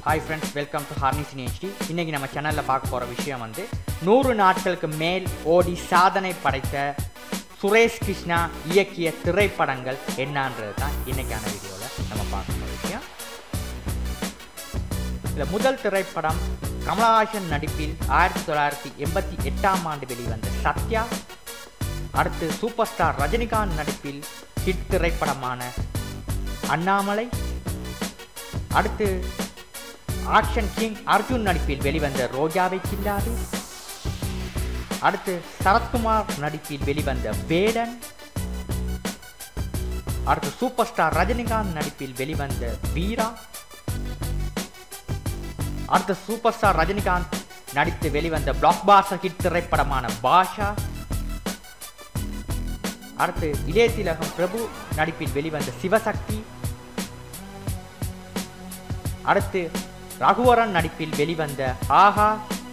hi friends welcome to horny cine HD இன்றைக்கி நம்ம சேனலில் பார்க்க போகிற விஷயம் வந்து நூறு நாட்களுக்கு மேல் ஓடி சாதனை படைத்த சுரேஷ் கிருஷ்ணா இயக்கிய திரைப்படங்கள் என்னன்றது தான் இன்றைக்கான வீடியோவில் நம்ம பார்க்க போகிற விஷயம் இதில் முதல் திரைப்படம் கமலஹாசன் நடிப்பில் ஆயிரத்தி தொள்ளாயிரத்தி எண்பத்தி எட்டாம் ஆண்டு வெளிவந்த சத்யா அடுத்து சூப்பர் ஸ்டார் ரஜினிகாந்த் நடிப்பில் ஹிட் திரைப்படமான அண்ணாமலை அடுத்து ஆக்ஷன் கிங் அர்ஜுன் நடிப்பில் வெளிவந்த ரோஜாவை கில்லாது அடுத்து சரத்குமார் நடிப்பில் வெளிவந்த வேடன் அடுத்து சூப்பர் ஸ்டார் ரஜினிகாந்த் நடிப்பில் வெளிவந்த வீரா அடுத்து சூப்பர் ஸ்டார் ரஜினிகாந்த் நடித்து வெளிவந்த பிளாக் பாஸ்டர் ஹிட் திரைப்படமான பாஷா அடுத்து இளைய திலகம் பிரபு நடிப்பில் வெளிவந்த சிவசக்தி அடுத்து ரகுவரன் நடிப்பில் வெளிவந்த ஆஹா